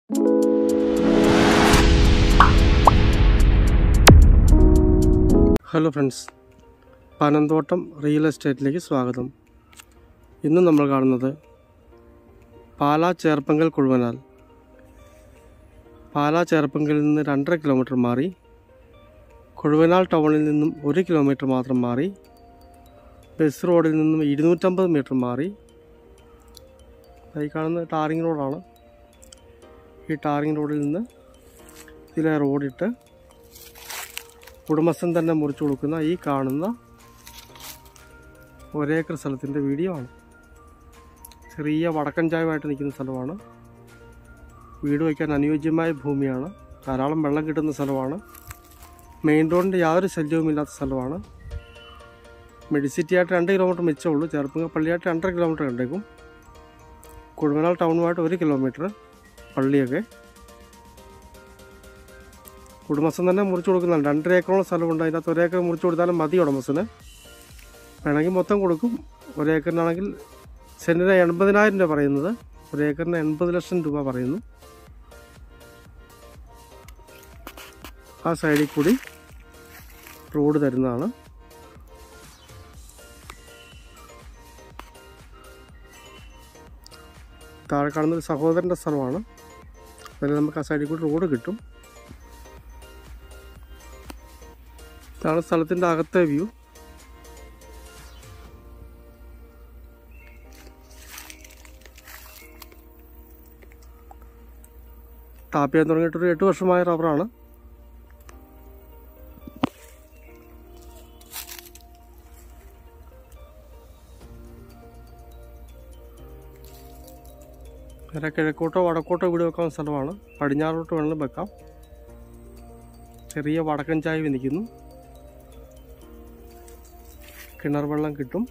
hello friends Panamthottam real എസ്റ്റേറ്റിലേക്ക് സ്വാഗതം ഇന്ന് നമ്മൾ കാണുന്നത് പാലാ ചേർപ്പങ്കൽ കുഴുവനാൽ പാലാ ചേർപ്പങ്കലിൽ നിന്ന് രണ്ടര കിലോമീറ്റർ മാറി കുഴുവനാൽ ടൗണിൽ നിന്നും ഒരു കിലോമീറ്റർ മാത്രം മാറി ബസ് റോഡിൽ നിന്നും ഇരുന്നൂറ്റമ്പത് മീറ്റർ മാറി ഈ കാണുന്ന ടാറിങ് റോഡാണ് ഈ ടാറിങ് റോഡിൽ നിന്ന് ഇതിലെ റോഡിട്ട് ഉടമസ്ഥൻ തന്നെ മുറിച്ചു കൊടുക്കുന്ന ഈ കാണുന്ന ഒരേക്കർ സ്ഥലത്തിൻ്റെ വീഡിയോ ആണ് ചെറിയ വടക്കൻ ചായമായിട്ട് നിൽക്കുന്ന സ്ഥലമാണ് വീട് വയ്ക്കാൻ അനുയോജ്യമായ ഭൂമിയാണ് ധാരാളം വെള്ളം കിട്ടുന്ന സ്ഥലമാണ് മെയിൻ റോഡിൻ്റെ യാതൊരു ശല്യവുമില്ലാത്ത സ്ഥലമാണ് മെഡിസിറ്റി ആയിട്ട് രണ്ട് കിലോമീറ്റർ മിച്ചമുള്ളൂ ചെറുപ്പങ്ങ പള്ളിയായിട്ട് രണ്ടര കിലോമീറ്റർ കണ്ടേക്കും കുഴുമനാൾ ടൗണുമായിട്ട് ഒരു കിലോമീറ്റർ പള്ളിയൊക്കെ ഉടമസ്ഥൻ തന്നെ മുറിച്ചു കൊടുക്കുന്നുണ്ട് രണ്ടര ഏക്കറോളം സ്ഥലമുണ്ട് അതിനകത്ത് ഒരേക്കർ മുറിച്ചു കൊടുത്താലും മതി ഉടമസ്ഥന് വേണമെങ്കിൽ മൊത്തം കൊടുക്കും ഒരേക്കറിനാണെങ്കിൽ സെൻറ്റിന് എൺപതിനായിരം രൂപ പറയുന്നത് ഒരേക്കറിന് എൺപത് ലക്ഷം രൂപ പറയുന്നു ആ സൈഡിൽ കൂടി റോഡ് തരുന്നതാണ് താഴെ കാണുന്നത് സഹോദരൻ്റെ സ്ഥലമാണ് അതിൽ നമുക്ക് ആ സൈഡിൽ കൂടി റോഡ് കിട്ടും ഇതാണ് സ്ഥലത്തിൻ്റെ അകത്തെ വ്യൂ ടാപ്പ് ചെയ്യാൻ തുടങ്ങിയിട്ടൊരു എട്ട് വർഷമായ റബ്ബറാണ് നേരെ കിഴക്കോട്ടോ വടക്കോട്ടോ വീട് വെക്കാൻ സ്ഥലമാണ് പടിഞ്ഞാറോട്ട് വേണമെങ്കിലും വെക്കാം ചെറിയ വടക്കൻ ചായ നിൽക്കുന്നു കിണർ വെള്ളം കിട്ടും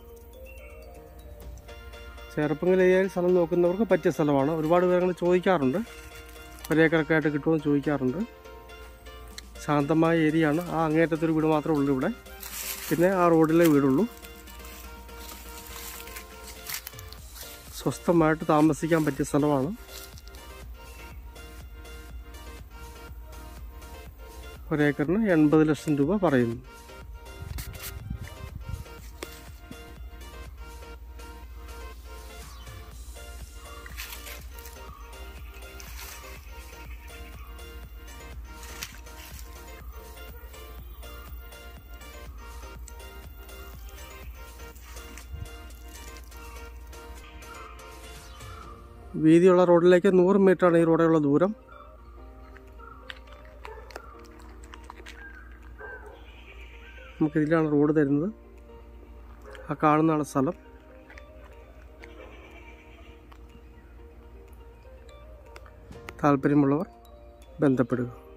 ചേർപ്പങ്കൽ ഏരിയയിൽ സ്ഥലം നോക്കുന്നവർക്ക് പറ്റിയ സ്ഥലമാണ് ഒരുപാട് പേരങ്ങൾ ചോദിക്കാറുണ്ട് ഒരേക്കറൊക്കെ ആയിട്ട് കിട്ടുമെന്ന് ചോദിക്കാറുണ്ട് ശാന്തമായ ഏരിയയാണ് ആ അങ്ങേറ്റത്തൊരു വീട് മാത്രമേ ഉള്ളൂ ഇവിടെ പിന്നെ ആ റോഡിലെ വീടുള്ളൂ സ്വസ്ഥമായിട്ട് താമസിക്കാൻ പറ്റിയ സ്ഥലമാണ് ഒരേക്കറിന് എൺപത് ലക്ഷം രൂപ പറയുന്നു വീതിയുള്ള റോഡിലേക്ക് നൂറ് മീറ്ററാണ് ഈ റോഡിലുള്ള ദൂരം നമുക്കിതിലാണ് റോഡ് തരുന്നത് ആ കാണുന്നതാണ് സ്ഥലം താല്പര്യമുള്ളവർ ബന്ധപ്പെടുക